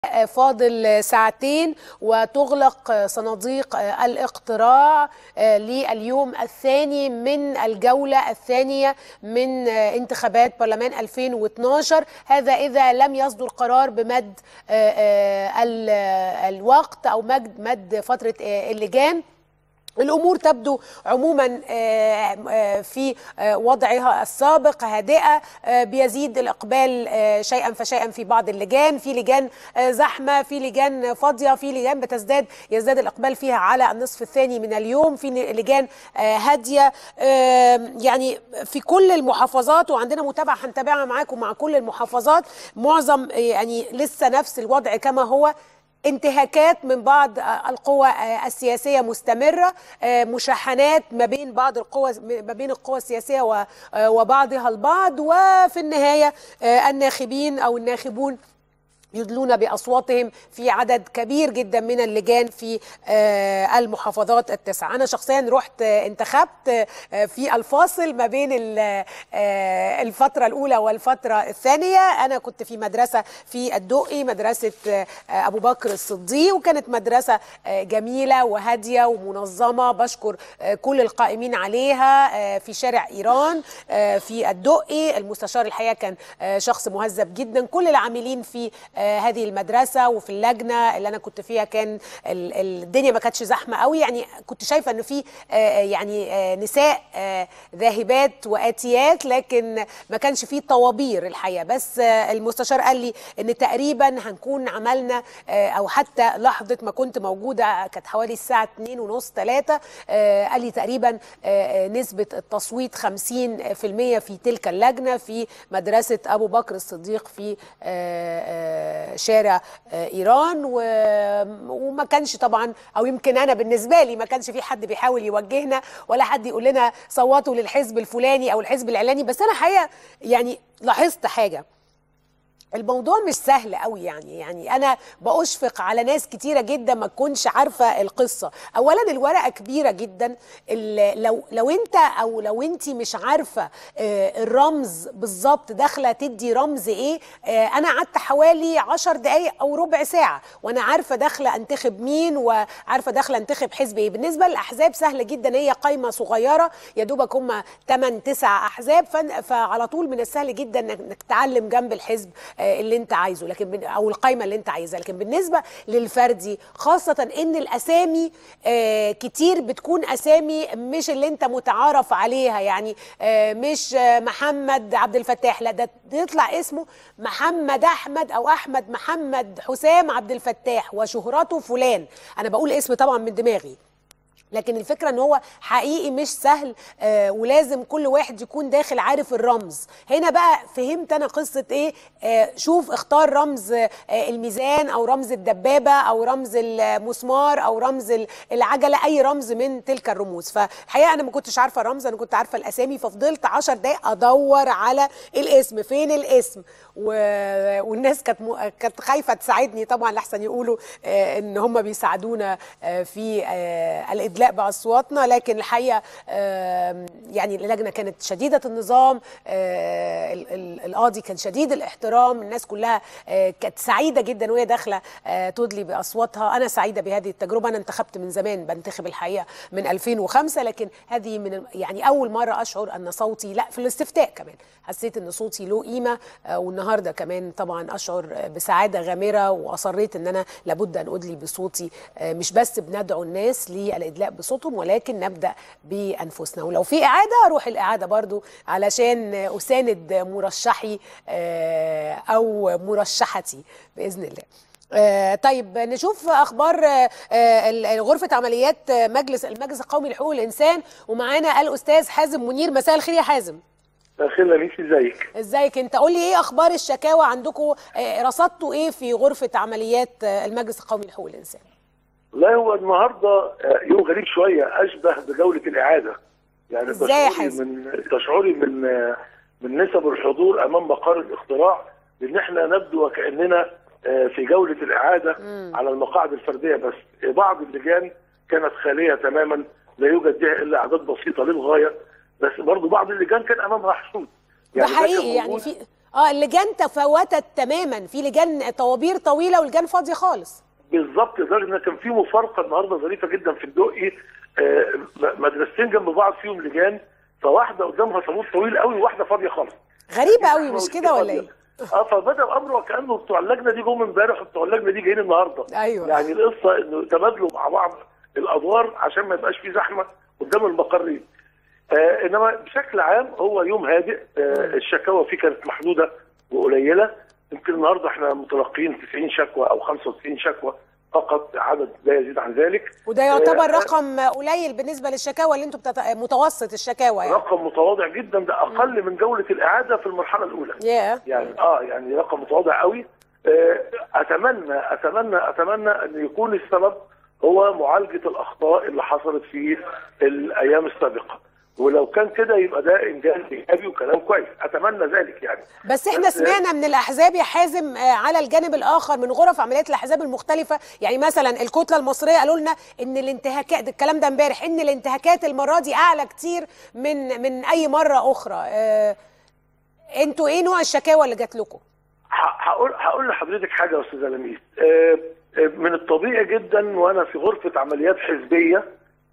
فاضل ساعتين وتغلق صناديق الاقتراع لليوم الثاني من الجولة الثانية من انتخابات برلمان 2012 هذا إذا لم يصدر قرار بمد الوقت أو مد مد فترة اللجان الامور تبدو عموما في وضعها السابق هادئه بيزيد الاقبال شيئا فشيئا في بعض اللجان في لجان زحمه في لجان فاضيه في لجان بتزداد يزداد الاقبال فيها على النصف الثاني من اليوم في لجان هاديه يعني في كل المحافظات وعندنا متابعه هنتابعها معاكم مع كل المحافظات معظم يعني لسه نفس الوضع كما هو انتهاكات من بعض القوى السياسيه مستمره مشاحنات ما بين بعض القوى ما بين القوى السياسيه وبعضها البعض وفي النهايه الناخبين او الناخبون يدلون باصواتهم في عدد كبير جدا من اللجان في المحافظات التسعه انا شخصيا رحت انتخبت في الفاصل ما بين الفتره الاولى والفتره الثانيه انا كنت في مدرسه في الدقي مدرسه ابو بكر الصديق وكانت مدرسه جميله وهاديه ومنظمه بشكر كل القائمين عليها في شارع ايران في الدقي المستشار الحقيقه كان شخص مهذب جدا كل العاملين في هذه المدرسه وفي اللجنه اللي انا كنت فيها كان الدنيا ما كانتش زحمه قوي يعني كنت شايفه انه في يعني نساء ذاهبات واتيات لكن ما كانش فيه طوابير الحقيقه بس المستشار قال لي ان تقريبا هنكون عملنا او حتى لحظه ما كنت موجوده كانت حوالي الساعه 2 ونص 3 قال لي تقريبا نسبه التصويت 50% في تلك اللجنه في مدرسه ابو بكر الصديق في شارع ايران وما كانش طبعا او يمكن انا بالنسبه لي ما كانش في حد بيحاول يوجهنا ولا حد يقول لنا صوتوا للحزب الفلاني او الحزب الاعلاني بس انا حقيقه يعني لاحظت حاجه الموضوع مش سهل قوي يعني يعني انا بأشفق على ناس كتيرة جدا ما تكونش عارفة القصة اولا الورقة كبيرة جدا لو لو انت او لو انت مش عارفة الرمز بالظبط داخلة تدي رمز ايه انا قعدت حوالي عشر دقايق او ربع ساعة وانا عارفة داخلة انتخب مين وعارفة داخلة انتخب حزب ايه بالنسبة للاحزاب سهلة جدا هي قايمة صغيرة يا دوبك هم 8 9 احزاب فعلى طول من السهل جدا انك تعلم جنب الحزب اللي انت عايزه لكن او القائمه اللي انت عايزها لكن بالنسبه للفردي خاصه ان الاسامي آه كتير بتكون اسامي مش اللي انت متعارف عليها يعني آه مش محمد عبد الفتاح لا ده يطلع اسمه محمد احمد او احمد محمد حسام عبد الفتاح وشهرته فلان انا بقول اسم طبعا من دماغي لكن الفكره ان هو حقيقي مش سهل آه ولازم كل واحد يكون داخل عارف الرمز هنا بقى فهمت انا قصه ايه آه شوف اختار رمز آه الميزان او رمز الدبابه او رمز المسمار او رمز العجله اي رمز من تلك الرموز فالحقيقه انا ما كنتش عارفه الرمز انا كنت عارفه الاسامي ففضلت 10 دقائق ادور على الاسم فين الاسم و... والناس كانت م... كانت خايفه تساعدني طبعا لحسن يقولوا آه ان هم بيساعدونا آه في آه الادلاء باصواتنا لكن الحقيقه آه يعني اللجنه كانت شديده النظام آه القاضي كان شديد الاحترام الناس كلها آه كانت سعيده جدا وهي داخله آه تدلي باصواتها انا سعيده بهذه التجربه انا انتخبت من زمان بنتخب الحقيقه من 2005 لكن هذه من يعني اول مره اشعر ان صوتي لا في الاستفتاء كمان حسيت ان صوتي له قيمه آه والنهارده كمان طبعا اشعر بسعاده غامره واصريت ان انا لابد ان ادلي بصوتي آه مش بس بندعو الناس للادلاء بصوتهم ولكن نبدا بانفسنا ولو في اعاده اروح الاعاده برضو علشان اساند مرشحي آه او مرشحتي باذن الله آه طيب نشوف اخبار آه غرفه عمليات مجلس المجلس القومي لحقوق الانسان ومعانا الاستاذ حازم منير مساء الخير يا حازم مساء الخير ازيك ازيك انت قول لي ايه اخبار الشكاوى عندكم آه رصدتوا ايه في غرفه عمليات المجلس القومي لحقوق الانسان لا هو النهارده يوم غريب شويه اشبه بجوله الاعاده يعني تشعري من تشعري من من نسب الحضور امام مقر الاقتراع ان احنا نبدو وكاننا في جوله الاعاده مم. على المقاعد الفرديه بس بعض اللجان كانت خاليه تماما لا يوجد فيها الا اعداد بسيطه للغايه بس برضه بعض اللجان كان امامها حشود يعني ده حقيقي يعني في اه اللجان تفاوتت تماما في لجان طوابير طويله ولجان فاضيه خالص بالظبط لدرجه ان كان في مفارقه النهارده ظريفه جدا في الدقي آه، م- مدرستين جنب بعض فيهم لجان فواحده قدامها طابور طويل قوي وواحده فاضيه خالص غريبه قوي مش كده ولا ايه اه فبدا الامر وكانه بتوع اللجنه دي جم امبارح وبتوع اللجنه دي جايين النهارده أيوة. يعني القصه انه تبادلوا مع بعض الادوار عشان ما يبقاش في زحمه قدام المقرين آه انما بشكل عام هو يوم هادئ آه الشكاوى فيه كانت محدوده وقليله يمكن النهارده احنا متلقيين 90 شكوى او 95 شكوى فقط عدد لا يزيد عن ذلك وده يعتبر آه، رقم قليل بالنسبه للشكاوى اللي انتم بتت... متوسط الشكاوى يعني رقم متواضع جدا ده اقل من جوله الاعاده في المرحله الاولى ياه يعني اه يعني رقم متواضع قوي آه، اتمنى اتمنى اتمنى ان يكون السبب هو معالجه الاخطاء اللي حصلت في الايام السابقه ولو كان كده يبقى ده انجاز ايجابي وكلام كويس اتمنى ذلك يعني بس احنا بس- سمعنا من الاحزاب يا حازم آه، على الجانب الاخر من غرف عمليات الاحزاب المختلفه يعني مثلا الكتله المصريه قالوا لنا ان الانتهاكات ده الكلام ده امبارح ان الانتهاكات المره دي اعلى كتير من من اي مره اخرى آه، انتوا ايه نوع الشكاوى اللي جات لكم ه- هقول هقول لحضرتك حاجه يا استاذه لميس آه، آه، من الطبيعي جدا وانا في غرفه عمليات حزبيه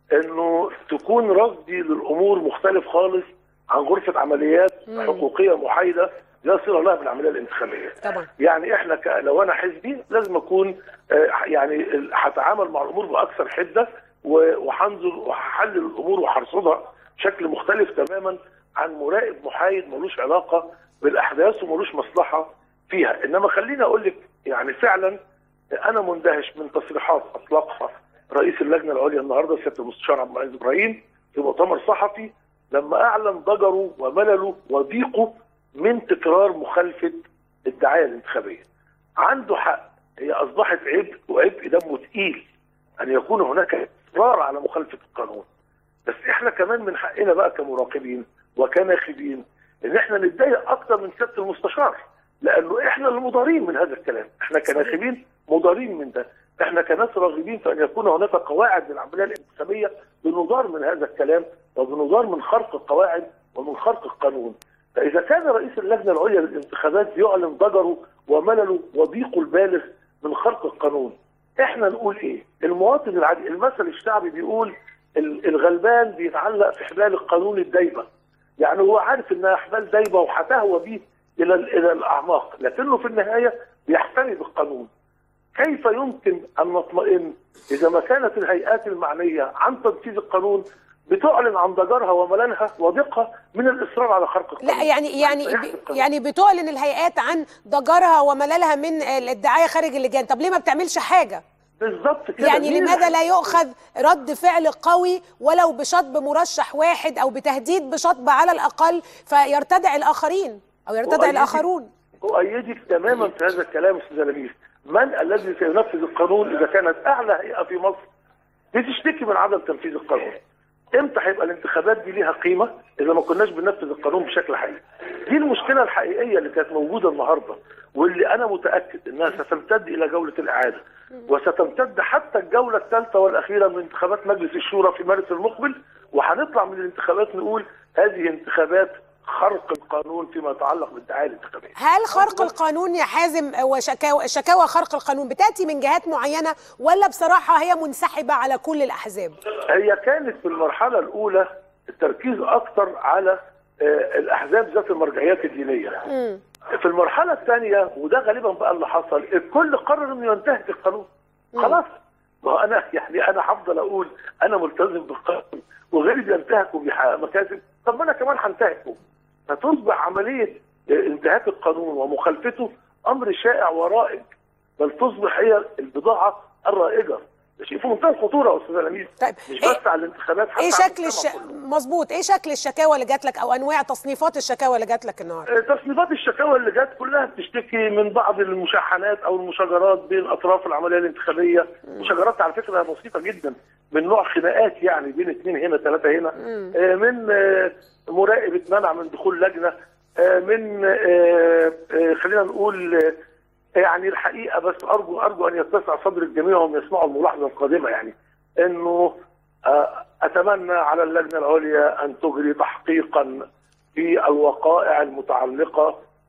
انه تكون رصدي للامور مختلف خالص عن غرفه عمليات حقوقيه محايده لا صله لها بالعمليه الانتخابيه. طبعا يعني احنا ك... لو انا حزبي لازم اكون آه، يعني ال- هتعامل مع الامور باكثر حده و- وهنظر وهحلل الامور وهرصدها بشكل مختلف تماما عن مراقب محايد ملوش علاقه بالاحداث وملوش مصلحه فيها، انما خليني اقول لك يعني فعلا انا مندهش من تصريحات اطلقها رئيس اللجنه العليا النهارده سياده المستشار عبد العزيز ابراهيم في مؤتمر صحفي لما اعلن ضجره وملله وضيقه من تكرار مخالفه الدعايه الانتخابيه. عنده حق هي اصبحت عبء وعبء دمه تقيل ان يكون هناك اصرار على مخالفه القانون. بس احنا كمان من حقنا بقى كمراقبين وكناخبين ان احنا نتضايق اكتر من سياده المستشار لانه احنا اللي مضارين من هذا الكلام، احنا كناخبين مضارين من ده، احنا كناس راغبين في ان يكون هناك قواعد للعمليه الانتخابيه بنضار من هذا الكلام وبنضار من خرق القواعد ومن خرق القانون. فاذا كان رئيس اللجنه العليا للانتخابات يعلن ضجره وملله وضيقه البالغ من خرق القانون، احنا نقول ايه؟ المواطن العادي المثل الشعبي بيقول ال- الغلبان بيتعلق في حبال القانون الدايبه. يعني هو عارف انها حبال دايبه وهتهوى بيه الى ال- الى الاعماق، لكنه في النهايه بيحتمي بالقانون. كيف يمكن ان نطمئن اذا ما كانت الهيئات المعنيه عن تنفيذ القانون بتعلن عن ضجرها وملانها وضيقها من الاصرار على خرق القانون؟ لا يعني يعني يحمي ب- القانون. يعني بتعلن الهيئات عن ضجرها ومللها من الدعايه خارج اللجان طب ليه ما بتعملش حاجه بالظبط كده يعني مين لماذا لا الحق؟ يؤخذ رد فعل قوي ولو بشطب مرشح واحد او بتهديد بشطب على الاقل فيرتدع الاخرين او يرتدع وأيدي- الاخرون أؤيدك تماما في هذا الكلام استاذ لميس من الذي سينفذ القانون اذا كانت اعلى هيئه في مصر بتشتكي من عدم تنفيذ القانون امتى هيبقى الانتخابات دي ليها قيمه اذا ما كناش بننفذ القانون بشكل حقيقي دي المشكله الحقيقيه اللي كانت موجوده النهارده واللي انا متاكد انها ستمتد الى جوله الاعاده وستمتد حتى الجوله الثالثه والاخيره من انتخابات مجلس الشورى في مارس المقبل وهنطلع من الانتخابات نقول هذه انتخابات خرق القانون فيما يتعلق بالدعايه الانتخابيه هل خرق القانون يا حازم وشكاوى شكاوى خرق القانون بتاتي من جهات معينه ولا بصراحه هي منسحبه على كل الاحزاب هي كانت في المرحلة الأولى التركيز أكثر على آه، الأحزاب ذات المرجعيات الدينية. في المرحلة الثانية وده غالبا بقى اللي حصل الكل قرر إنه ينتهك القانون. خلاص ما هو أنا يعني أنا هفضل أقول أنا ملتزم بالقانون وغيري بينتهكوا بيحقق مكاسب طب ما أنا كمان هنتهكه. فتصبح عملية آه، انتهاك القانون ومخالفته أمر شائع ورائج بل تصبح هي البضاعة الرائجة. ده شيء في منتهى الخطورة يا أستاذ لميس. طيب مش إيه- بس على الانتخابات حتى ايه على شكل الش... المجتمع كله. مظبوط ايه شكل الشكاوى اللي جات لك او انواع تصنيفات الشكاوى اللي جات لك النهارده آه، تصنيفات الشكاوى اللي جت كلها بتشتكي من بعض المشاحنات او المشاجرات بين اطراف العمليه الانتخابيه مشاجرات على فكره بسيطه جدا من نوع خناقات يعني بين اثنين هنا ثلاثه هنا آه، من آه، مراقب اتمنع من دخول لجنه آه، من آه، آه، خلينا نقول آه، يعني الحقيقه بس ارجو ارجو ان يتسع صدر الجميع وهم يسمعوا الملاحظه القادمه يعني انه آه، اتمنى على اللجنه العليا ان تجري تحقيقا في الوقائع المتعلقه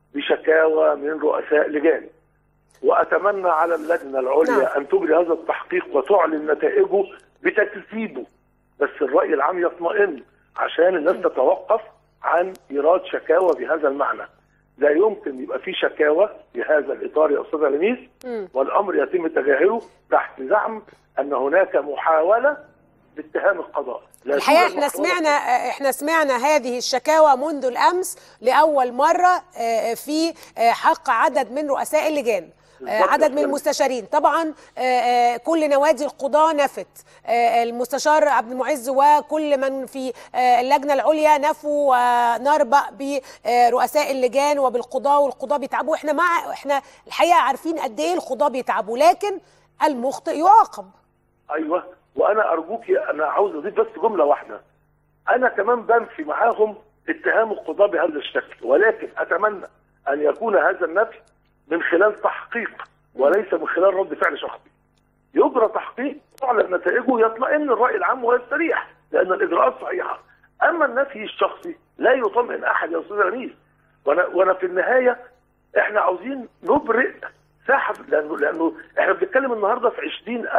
بشكاوى من رؤساء لجان واتمنى على اللجنه العليا نعم. ان تجري هذا التحقيق وتعلن نتائجه بتكذيبه بس الراي العام يطمئن عشان الناس تتوقف عن ايراد شكاوى بهذا المعنى لا يمكن يبقى في شكاوى بهذا الاطار يا استاذ لميس والامر يتم تجاهله تحت زعم ان هناك محاوله لاتهام القضاء لا الحقيقه توجد احنا محاولة. سمعنا احنا سمعنا هذه الشكاوى منذ الامس لاول مره آه، في آه، حق عدد من رؤساء اللجان آه، بالضبط يا عدد من أستاذ. المستشارين طبعا آه، آه، كل نوادي القضاة نفت آه، المستشار عبد المعز وكل من في آه، اللجنة العليا نفوا ونربأ برؤساء اللجان وبالقضاة والقضاة بيتعبوا احنا مع احنا الحقيقة عارفين قد ايه القضاة بيتعبوا لكن المخطئ يعاقب ايوه وانا ارجوك انا عاوز اضيف بس جمله واحده انا كمان بنفي معاهم اتهام القضاء بهذا الشكل ولكن اتمنى ان يكون هذا النفي من خلال تحقيق وليس من خلال رد فعل شخصي يجرى تحقيق تعلن نتائجه يطمئن الراي العام ويستريح لان الاجراءات صحيحه اما النفي الشخصي لا يطمئن احد يا استاذ رميز وانا وانا في النهايه احنا عاوزين نبرئ ساحه لانه لانه احنا بنتكلم النهارده في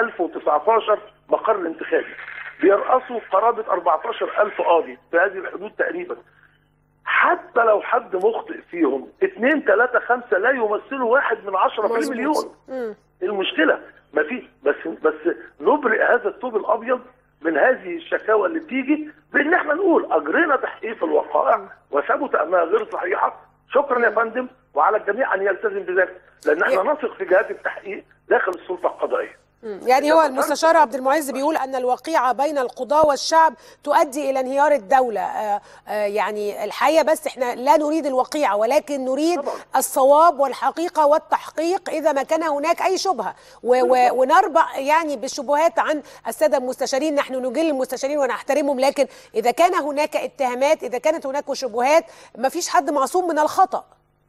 20019 مقر الانتخابي بيرأسوا قرابه 14000 قاضي في هذه الحدود تقريبا حتى لو حد مخطئ فيهم اثنين ثلاثة خمسة لا يمثلوا واحد من عشرة في مظبوط. المليون مم. المشكلة ما في بس بس نبرئ هذا الطوب الأبيض من هذه الشكاوى اللي بتيجي بان احنا نقول اجرينا تحقيق في الوقائع وثبت انها غير صحيحه شكرا يا فندم وعلى الجميع ان يلتزم بذلك لان احنا نثق في جهات التحقيق داخل السلطه القضائيه مم. يعني هو المستشار عبد المعز بيقول ان الوقيعه بين القضاه والشعب تؤدي الى انهيار الدوله آه آه يعني الحقيقه بس احنا لا نريد الوقيعه ولكن نريد طبعا. الصواب والحقيقه والتحقيق اذا ما كان هناك اي شبهه و- و- ونربع يعني بالشبهات عن الساده المستشارين نحن نجل المستشارين ونحترمهم لكن اذا كان هناك اتهامات اذا كانت هناك شبهات ما فيش حد معصوم من الخطا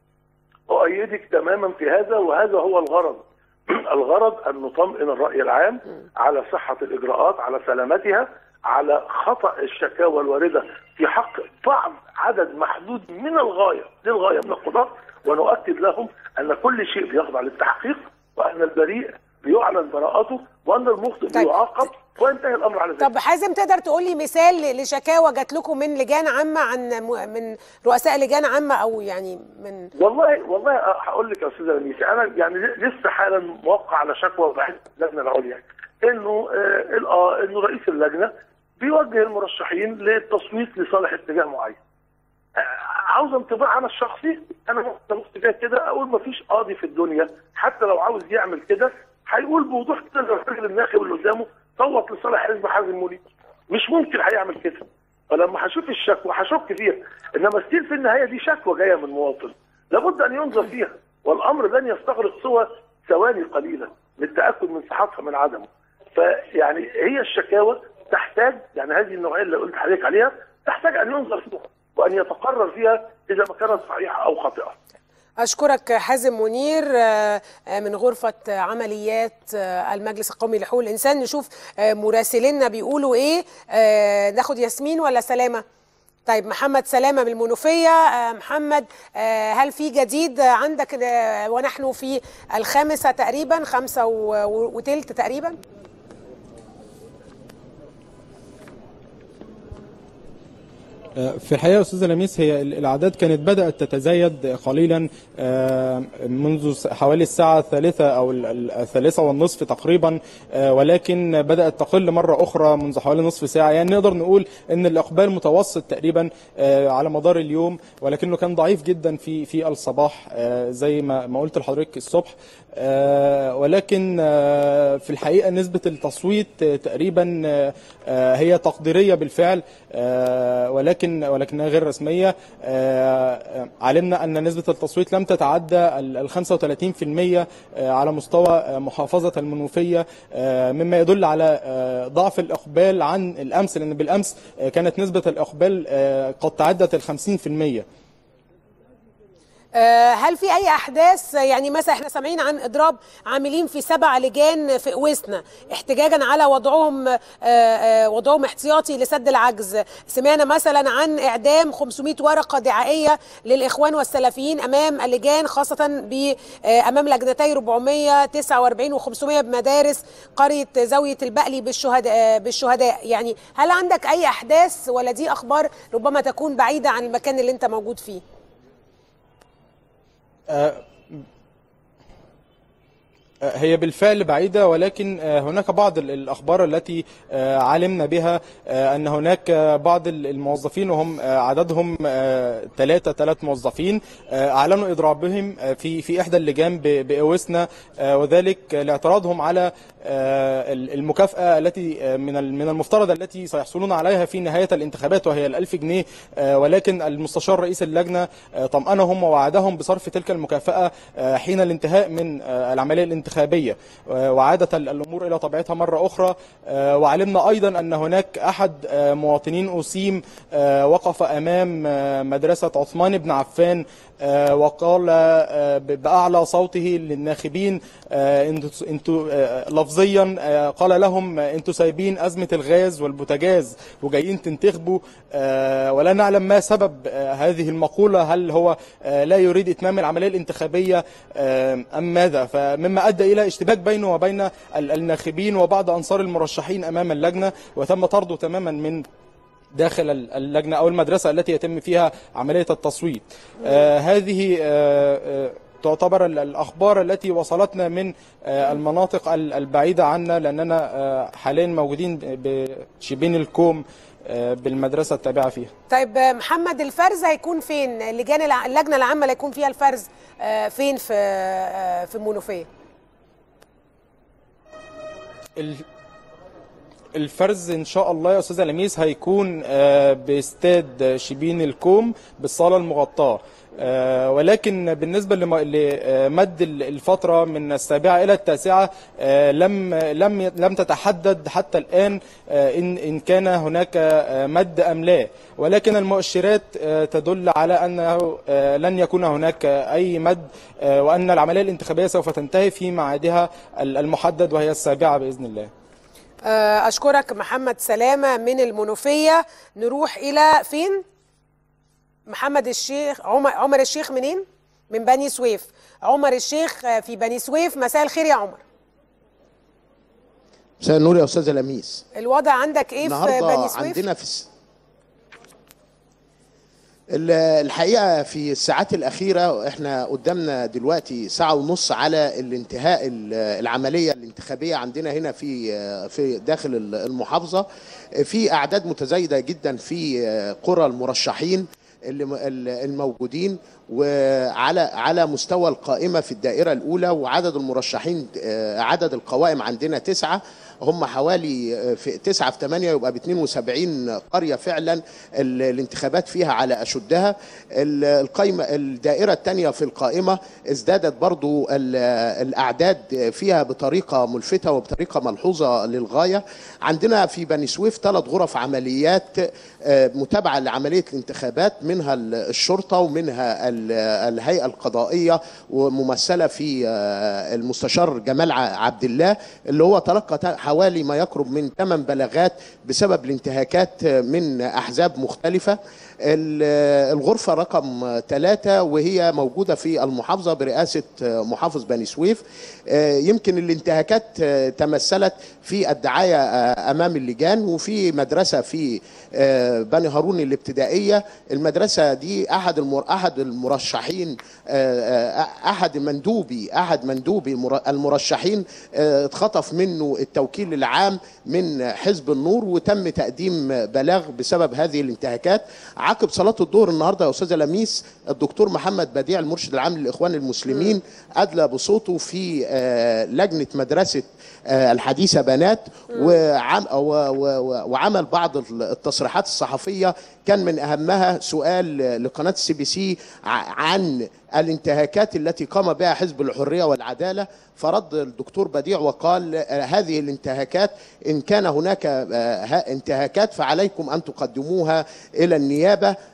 أؤيدك تماما في هذا وهذا هو الغرض الغرض أن نطمئن الرأي العام على صحة الإجراءات على سلامتها على خطأ الشكاوى الواردة في حق بعض عدد محدود من الغاية للغاية من القضاة ونؤكد لهم أن كل شيء بيخضع للتحقيق وأن البريء بيعلن براءته وأن المخطئ طيب. بيعاقب وينتهي الأمر على ذلك طب حازم تقدر تقول لي مثال ل- لشكاوى جات لكم من لجان عامه عن م- من رؤساء لجان عامه او يعني من والله والله هقول لك يا استاذ رميسي انا يعني لسه حالا موقع على شكوى بحث اللجنه العليا انه آه ال- آه، انه رئيس اللجنه بيوجه المرشحين للتصويت لصالح اتجاه معين. آه، عاوز انطباع انا الشخصي انا ممكن اتجاه كده اقول ما فيش قاضي في الدنيا حتى لو عاوز يعمل كده هيقول بوضوح كده للراجل الناخب اللي قدامه صوت لصالح حزب حازم منير. مش ممكن هيعمل كده. فلما هشوف الشكوى هشك فيها انما ستيل في النهايه دي شكوى جايه من مواطن لابد ان ينظر فيها والامر لن يستغرق سوى ثواني قليله للتاكد من صحتها من عدمه فيعني هي الشكاوى تحتاج يعني هذه النوعيه اللي قلت لحضرتك عليها تحتاج ان ينظر فيها وان يتقرر فيها اذا ما كانت صحيحه او خاطئه أشكرك حازم منير آه، آه، من غرفة آه، عمليات آه، المجلس القومي لحقوق الإنسان نشوف آه، مراسليننا بيقولوا إيه آه، ناخد ياسمين ولا سلامة طيب محمد سلامة من المنوفية آه، محمد آه، هل في جديد عندك آه، ونحن في الخامسة تقريبا خمسة و- و- وتلت تقريبا في الحقيقه يا استاذ لميس هي الاعداد كانت بدات تتزايد قليلا آه، منذ س- حوالي الساعه الثالثه او ال- ال- الثالثه والنصف تقريبا آه، ولكن بدات تقل مره اخرى منذ حوالي نصف ساعه يعني نقدر نقول ان الاقبال متوسط تقريبا آه، على مدار اليوم ولكنه كان ضعيف جدا في في الصباح آه، زي ما ما قلت لحضرتك الصبح آه، ولكن آه، في الحقيقه نسبه التصويت آه، تقريبا آه، آه، هي تقديريه بالفعل آه، ولكن ولكنها غير رسميه آه، علمنا ان نسبه التصويت لم تتعدى ال 35% آه، على مستوى آه، محافظه المنوفيه آه، مما يدل على آه، ضعف الاقبال عن الامس لان بالامس آه، كانت نسبه الاقبال آه، قد تعدت ال 50% آه، هل في اي احداث يعني مثلا احنا سامعين عن اضراب عاملين في سبع لجان في اوسنا احتجاجا على وضعهم آه، آه، وضعهم احتياطي لسد العجز سمعنا مثلا عن اعدام 500 ورقه دعائيه للاخوان والسلفيين امام اللجان خاصه ب آه، امام لجنتي 449 و500 بمدارس قريه زاويه البقلي بالشهداء آه، بالشهداء يعني هل عندك اي احداث ولا دي اخبار ربما تكون بعيده عن المكان اللي انت موجود فيه آه، هي بالفعل بعيدة ولكن آه، هناك بعض ال- الأخبار التي آه، علمنا بها آه، أن هناك آه، بعض ال- الموظفين وهم آه، عددهم ثلاثة ثلاث موظفين آه، أعلنوا إضرابهم آه، في في إحدى اللجان ب- بأوسنا آه، وذلك لاعتراضهم على آه، ال- المكافأة التي آه، من ال- من المفترض التي سيحصلون عليها في نهاية الانتخابات وهي الألف جنيه آه، ولكن المستشار رئيس اللجنة آه، طمأنهم ووعدهم بصرف تلك المكافأة آه، حين الانتهاء من آه، العملية الانتخابية آه، وعادت ال- الأمور إلى طبيعتها مرة أخرى آه، وعلمنا أيضا أن هناك أحد آه، مواطنين أسيم آه، وقف أمام آه، مدرسة عثمان بن عفان آه، وقال آه، ب- بأعلى صوته للناخبين آه، انتوا انتوا آه، لفظيا آه، قال لهم آه، انتوا سايبين أزمة الغاز والبوتاجاز وجايين تنتخبوا آه، ولا نعلم ما سبب آه، هذه المقولة هل هو آه، لا يريد إتمام العملية الانتخابية آه، أم ماذا فمما أدى إلى اشتباك بينه وبين ال- الناخبين وبعض أنصار المرشحين أمام اللجنة وتم طرده تماما من داخل اللجنة أو المدرسة التي يتم فيها عملية التصويت آه هذه آه آه تعتبر ال- الأخبار التي وصلتنا من آه المناطق ال- البعيدة عنا لأننا آه حاليا موجودين ب- بشبين الكوم آه بالمدرسة التابعة فيها طيب آه، محمد الفرز هيكون فين اللجان الع... اللجنه العامه اللي هيكون فيها الفرز آه، فين في آه، في المنوفيه ال- الفرز ان شاء الله يا استاذه لميس هيكون آه، باستاد شبين الكوم بالصاله المغطاه آه، ولكن بالنسبه لم- لمد ال- الفتره من السابعه الى التاسعه آه، لم لم لم تتحدد حتى الان آه، ان ان كان هناك آه، مد ام لا ولكن المؤشرات آه، تدل على انه آه، لن يكون هناك اي مد آه، وان العمليه الانتخابيه سوف تنتهي في ميعادها المحدد وهي السابعه باذن الله آه، اشكرك محمد سلامه من المنوفيه نروح الى فين محمد الشيخ عمر عمر الشيخ منين من بني سويف عمر الشيخ آه، في بني سويف مساء الخير يا عمر مساء النور يا استاذه لميس الوضع عندك ايه في النهارده بني سويف عندنا في الس... ال- الحقيقه في الساعات الاخيره احنا قدامنا دلوقتي ساعه ونص على الانتهاء ال- العمليه الانتخابيه عندنا هنا في في داخل ال- المحافظه في اعداد متزايده جدا في قرى المرشحين اللي م- ال- الموجودين وعلى على مستوى القائمه في الدائره الاولى وعدد المرشحين آه، عدد القوائم عندنا تسعه هم حوالي آه، في تسعة في 8 يبقى ب 72 قرية فعلا ال- الانتخابات فيها على أشدها ال- القائمة الدائرة الثانية في القائمة ازدادت برضو ال- الأعداد فيها بطريقة ملفتة وبطريقة ملحوظة للغاية عندنا في بني سويف ثلاث غرف عمليات آه، متابعة لعملية الانتخابات منها ال- الشرطة ومنها ال- الهيئة القضائية وممثلة في آه، المستشار جمال ع- عبد الله اللي هو تلقى تا- حوالي ما يقرب من 8 بلاغات بسبب الانتهاكات من أحزاب مختلفة ال- الغرفة رقم ثلاثة وهي موجودة في المحافظة برئاسة محافظ بني سويف آه، يمكن الانتهاكات آه، تمثلت في الدعاية آه، أمام اللجان وفي مدرسة في آه، بني هارون الابتدائية المدرسة دي أحد المر... أحد المرشحين آه، آه، أحد مندوبي أحد مندوبي المر- المرشحين آه، اتخطف منه التوكيل العام من حزب النور وتم تقديم بلاغ بسبب هذه الانتهاكات عقب صلاة الظهر النهارده يا أستاذة لميس الدكتور محمد بديع المرشد العام للإخوان المسلمين أدلى بصوته في آه، لجنة مدرسة آه، الحديثة بنات وعم و- و- و- وعمل بعض التصريحات الصحفية كان من أهمها سؤال لقناة السي بي سي ع- عن الانتهاكات التي قام بها حزب الحرية والعدالة فرد الدكتور بديع وقال آه، هذه الانتهاكات إن كان هناك آه، ها- انتهاكات فعليكم أن تقدموها إلى النيابة آه،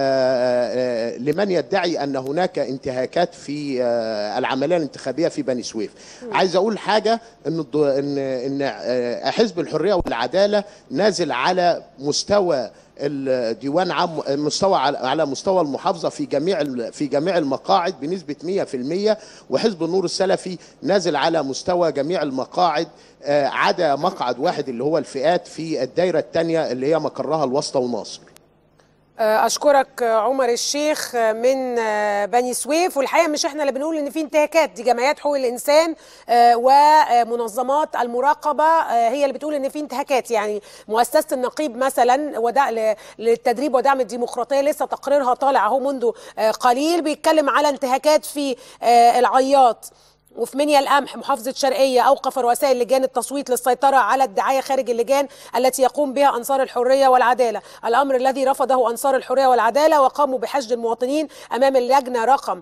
آه، لمن يدعي أن هناك انتهاكات في آه، العملية الانتخابية في بني سويف عايز أقول حاجة أن الض- إن إن آه، حزب الحرية والعدالة نازل على مستوى الديوان عام مستوى على على مستوى المحافظه في جميع ال- في جميع المقاعد بنسبه 100% وحزب النور السلفي نازل على مستوى جميع المقاعد آه، عدا مقعد واحد اللي هو الفئات في الدايره الثانيه اللي هي مقرها الواسطه وناصر اشكرك عمر الشيخ من بني سويف والحقيقه مش احنا اللي بنقول ان في انتهاكات دي جمعيات حقوق الانسان آه، ومنظمات المراقبه آه، هي اللي بتقول ان في انتهاكات يعني مؤسسه النقيب مثلا ودع ل- للتدريب ودعم الديمقراطيه لسه تقريرها طالع اهو منذ آه، قليل بيتكلم على انتهاكات في آه، العياط وفي منيا القمح محافظة شرقية أوقف رؤساء اللجان التصويت للسيطرة على الدعاية خارج اللجان التي يقوم بها أنصار الحرية والعدالة الأمر الذي رفضه أنصار الحرية والعدالة وقاموا بحشد المواطنين أمام اللجنة رقم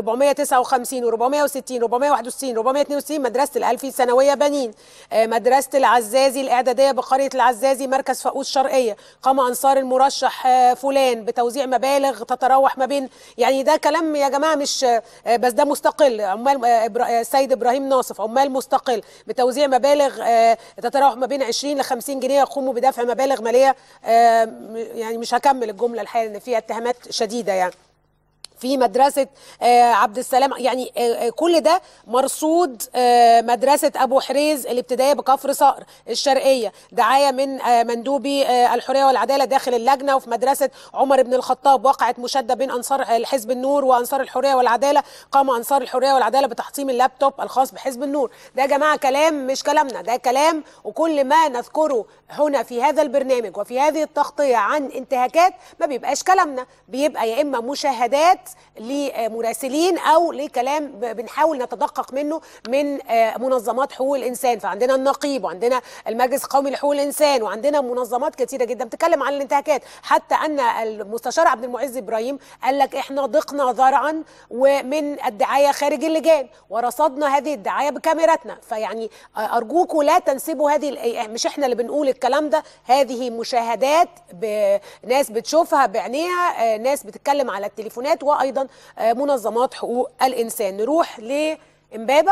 459 و 460 461 462 مدرسة الألفي ثانوية بنين آه، مدرسة العزازي الإعدادية بقرية العزازي مركز فاقوس شرقية قام أنصار المرشح آه، فلان بتوزيع مبالغ تتراوح ما بين يعني ده كلام يا جماعة مش آه، بس ده مستقل عمال آه، إبرا- آه، السيد ابراهيم ناصف عمال مستقل بتوزيع مبالغ آه، تتراوح ما بين 20 ل 50 جنيه يقوموا بدفع مبالغ ماليه آه، م- يعني مش هكمل الجمله الحقيقه ان فيها اتهامات شديده يعني في مدرسة آه، عبد السلام يعني آه، آه، كل ده مرصود آه، مدرسة أبو حريز الابتدائية بكفر صقر الشرقية دعاية من آه، مندوبي آه، الحرية والعدالة داخل اللجنة وفي مدرسة عمر بن الخطاب وقعت مشادة بين أنصار الحزب النور وأنصار الحرية والعدالة قام أنصار الحرية والعدالة بتحطيم اللابتوب الخاص بحزب النور ده يا جماعة كلام مش كلامنا ده كلام وكل ما نذكره هنا في هذا البرنامج وفي هذه التغطية عن انتهاكات ما بيبقاش كلامنا بيبقى يا إما مشاهدات لمراسلين أو لكلام ب- بنحاول نتدقق منه من آه، منظمات حقوق الإنسان فعندنا النقيب وعندنا المجلس القومي لحقوق الإنسان وعندنا منظمات كثيرة جدا بتتكلم عن الانتهاكات حتى أن المستشار عبد المعز إبراهيم قال لك إحنا ضقنا ذرعا ومن الدعاية خارج اللجان ورصدنا هذه الدعاية بكاميراتنا فيعني آه، أرجوكم لا تنسبوا هذه ال- مش إحنا اللي بنقول الكلام ده هذه مشاهدات بناس بتشوفها بعينيها آه، ناس بتتكلم على التليفونات وأيضا آه، منظمات حقوق الإنسان نروح لإمبابة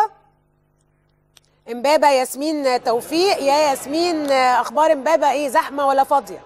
إمبابة ياسمين توفيق يا ياسمين آه، أخبار إمبابة إيه زحمة ولا فاضية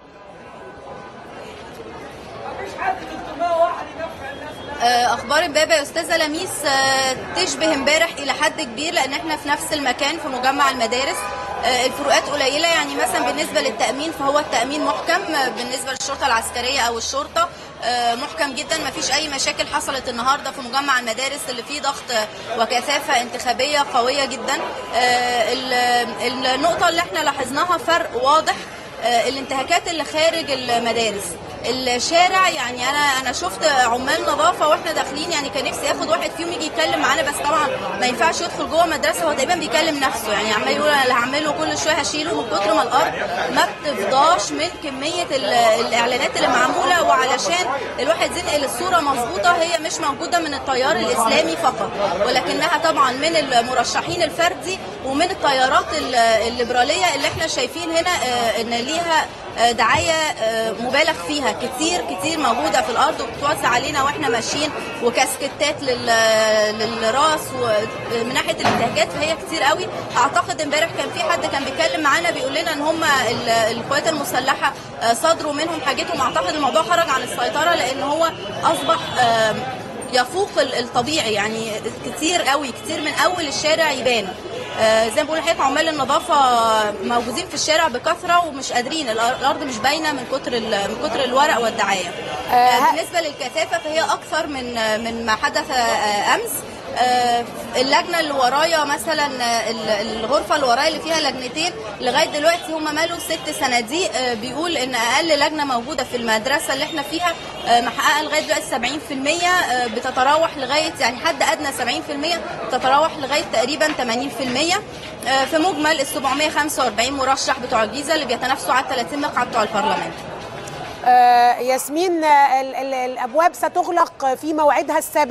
آه، اخبار امبابه يا استاذه لميس آه، تشبه امبارح الى حد كبير لان احنا في نفس المكان في مجمع المدارس آه، الفروقات قليله يعني مثلا بالنسبه للتامين فهو التامين محكم آه، بالنسبه للشرطه العسكريه او الشرطه آه، محكم جدا ما فيش اي مشاكل حصلت النهارده في مجمع المدارس اللي فيه ضغط آه، وكثافه انتخابيه قويه جدا آه، ال- النقطه اللي احنا لاحظناها فرق واضح آه، الانتهاكات اللي خارج المدارس الشارع يعني انا انا شفت عمال نظافه واحنا داخلين يعني كان نفسي اخد واحد فيهم يجي يتكلم معانا بس طبعا ما ينفعش يدخل جوه مدرسه هو تقريبا بيكلم نفسه يعني عمال يقول انا اللي هعمله كل شويه هشيله من كتر ما الارض ما بتفضاش من كميه ال- الاعلانات اللي معموله وعلشان الواحد ينقل الصوره مظبوطه هي مش موجوده من التيار الاسلامي فقط ولكنها طبعا من المرشحين الفردي ومن التيارات ال- الليبراليه اللي احنا شايفين هنا آه، ان ليها آه، دعايه آه، مبالغ فيها كتير كتير موجوده في الارض وبتوزع علينا واحنا ماشيين وكاسكتات لل- للراس ومن ناحيه الانتهاكات فهي كتير قوي اعتقد امبارح كان في حد كان بيتكلم معانا بيقول لنا ان هم ال- القوات المسلحه آه، صدروا منهم حاجتهم اعتقد الموضوع خرج عن السيطره لان هو اصبح آم، يفوق ال- الطبيعي يعني كتير قوي كتير من اول الشارع يبان آه، زي ما بقول لحضرتك عمال النظافه موجودين في الشارع بكثره ومش قادرين الأر- الارض مش باينه من كتر ال- من كتر الورق والدعايه آه، بالنسبه للكثافه فهي اكثر من من ما حدث آه، امس آه، اللجنه اللي ورايا مثلا آه، ال- الغرفه اللي ورايا اللي فيها لجنتين لغايه دلوقتي هم مالوا ست صناديق آه، بيقول ان اقل لجنه موجوده في المدرسه اللي احنا فيها آه، محققه لغايه دلوقتي 70% آه، بتتراوح لغايه يعني حد ادنى 70% بتتراوح لغايه تقريبا 80% آه، في مجمل ال 745 مرشح بتوع الجيزه اللي بيتنافسوا على 30 مقعد بتوع البرلمان آه، ياسمين آه، ال- ال- الابواب ستغلق في موعدها السابعه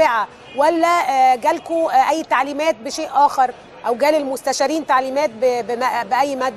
ولا آه، جالكوا آه، اي تعليمات بشيء اخر او جال المستشارين تعليمات ب- بم- باي مد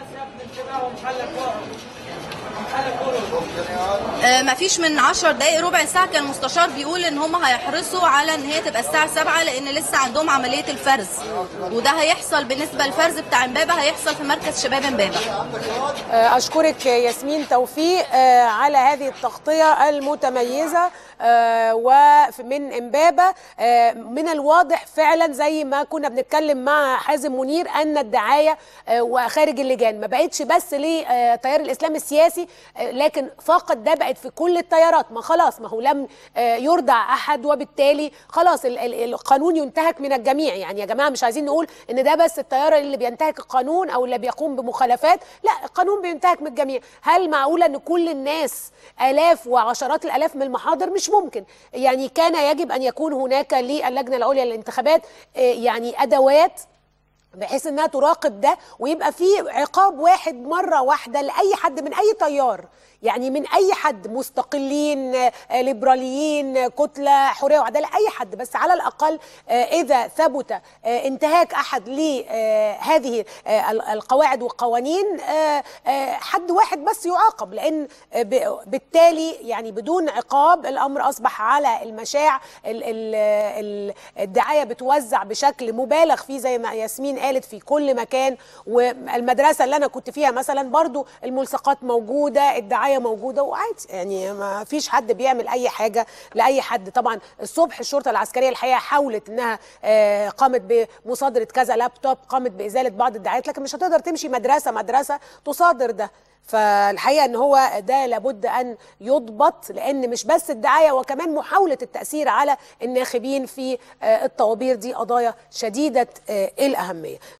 آه، مفيش من 10 دقايق ربع ساعه كان المستشار بيقول ان هم هيحرصوا على ان هي تبقى الساعه 7 لان لسه عندهم عمليه الفرز وده هيحصل بالنسبه للفرز بتاع امبابه هيحصل في مركز شباب امبابه آه، أشكرك ياسمين توفيق آه، على هذه التغطية المتميزة آه، ومن إمبابة آه، من الواضح فعلا زي ما كنا بنتكلم مع حازم منير أن الدعاية آه، وخارج اللجان ما بقتش بس لتيار الإسلام السياسي آه، لكن فقط ده بقت في كل التيارات ما خلاص ما هو لم آه، يرضع أحد وبالتالي خلاص ال- ال- القانون ينتهك من الجميع يعني يا جماعة مش عايزين نقول إن ده بس التيار اللي بينتهك القانون أو اللي بيقوم بمخالفات لا القانون بينتهك من الجميع هل معقولة أن كل الناس آلاف وعشرات الآلاف من المحاضر مش ممكن يعني كان يجب أن يكون هناك للجنة العليا للانتخابات آه، يعني أدوات بحيث انها تراقب ده ويبقى في عقاب واحد مره واحده لاي حد من اي تيار يعني من اي حد مستقلين آه، ليبراليين آه، كتله حريه وعداله اي حد بس على الاقل آه، اذا ثبت آه، انتهاك احد لهذه القواعد والقوانين آه، آه، حد واحد بس يعاقب لان آه، ب- بالتالي يعني بدون عقاب الامر اصبح على المشاع ال- ال- ال- الدعايه بتوزع بشكل مبالغ فيه زي ما ياسمين قالت في كل مكان والمدرسه اللي انا كنت فيها مثلا برضو الملصقات موجوده الدعايه موجوده وعادي يعني ما فيش حد بيعمل اي حاجه لاي حد طبعا الصبح الشرطه العسكريه الحقيقه حاولت انها آه، قامت بمصادره كذا لابتوب قامت بازاله بعض الدعايات لكن مش هتقدر تمشي مدرسه مدرسه تصادر ده فالحقيقه ان هو ده لابد ان يضبط لان مش بس الدعايه وكمان محاوله التاثير على الناخبين في آه، الطوابير دي قضايا شديده آه، الاهميه